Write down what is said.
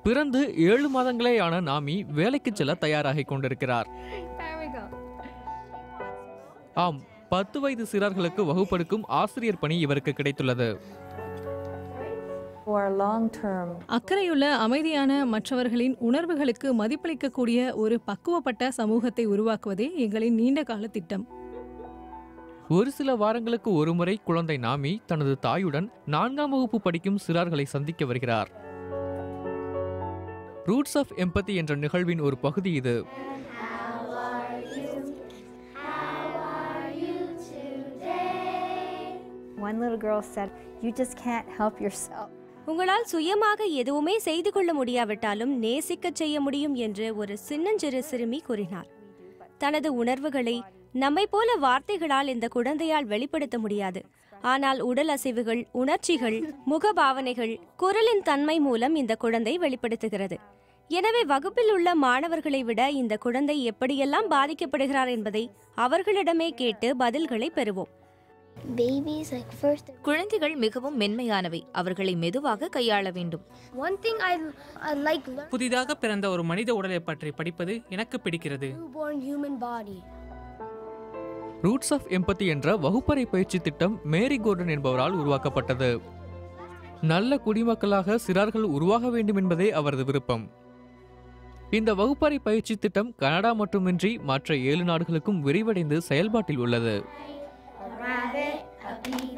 பிறந்து ஏழு மாதங்களேயான நாமி வேலைக்கு செல்ல தயாராகிக் கொண்டிருக்கிறார் There we go. ஆம் பத்து வயது சிறார்களுக்கு வகுப்பெடுக்கும் ஆசிரியர் பணி இவருக்கு கிடைத்துள்ளது For long term அக்கறையுள்ள அமைதியான மற்றவர்களின் உணர்வுகளுக்கு மதிப்பளிக்கக்கூடிய ஒரு பக்குவப்பட்ட சமூகத்தை உருவாக்குவதே எங்களின் நீண்ட கால திட்டம் ஒரு சில வாரங்களுக்கு ஒருமுறை குழந்தை நாமி தனது தாயுடன் நான்காம் வகுப்பு படிக்கும் சிறார்களை சந்திக்க வருகிறார் ரூட்ஸ் ஆஃப் எம்பத்தி என்ற நிகழ்வின் ஒரு பகுதி இது one little girl said you just can't help yourself உங்களால் சுயமாக எதுவுமே செய்து கொள்ள முடியாவிட்டாலும் நேசிக்கச் செய்ய முடியும் என்று ஒரு சின்னஞ்சிறு சிறுமி கூறினார் தனது உணர்வுகளை நம்மை போல வார்த்தைகளால் இந்த குழந்தையால் வெளிப்படுத்த முடியாது ஆனால் உடல் அசைவுகள் உணர்ச்சிகள் முகபாவனைகள் குரலின் தன்மை மூலம் இந்த குழந்தை வெளிப்படுத்துகிறது எனவே வகுப்பில் உள்ள மாணவர்களை விட இந்த குழந்தை எப்படியெல்லாம் பாதிக்கப்படுகிறார் என்பதை அவர்களிடமே கேட்டு பதில்களை பெறுவோம் babies like first குழந்தைகள் மிகவும் மென்மையானவை அவர்களை மெதுவாக கையாள வேண்டும் one thing i i like learning புதிதாக பிறந்த ஒரு மனித உடலை பற்றி படிப்பது எனக்கு பிடிக்கிறது newborn human body roots of empathy என்ற வகுப்பறை பயிற்சி திட்டம் மேரி கோர்டன் என்பவரால் உருவாக்கப்பட்டது நல்ல குடிமக்களாக சிறார்கள் உருவாக வேண்டும் என்பதே அவரது விருப்பம் இந்த வகுப்பறை பயிற்சி திட்டம் கனடா மட்டுமின்றி மற்ற ஏழு நாடுகளுக்கும் விரிவடைந்து செயல்பாட்டில் உள்ளது a rabbit a bee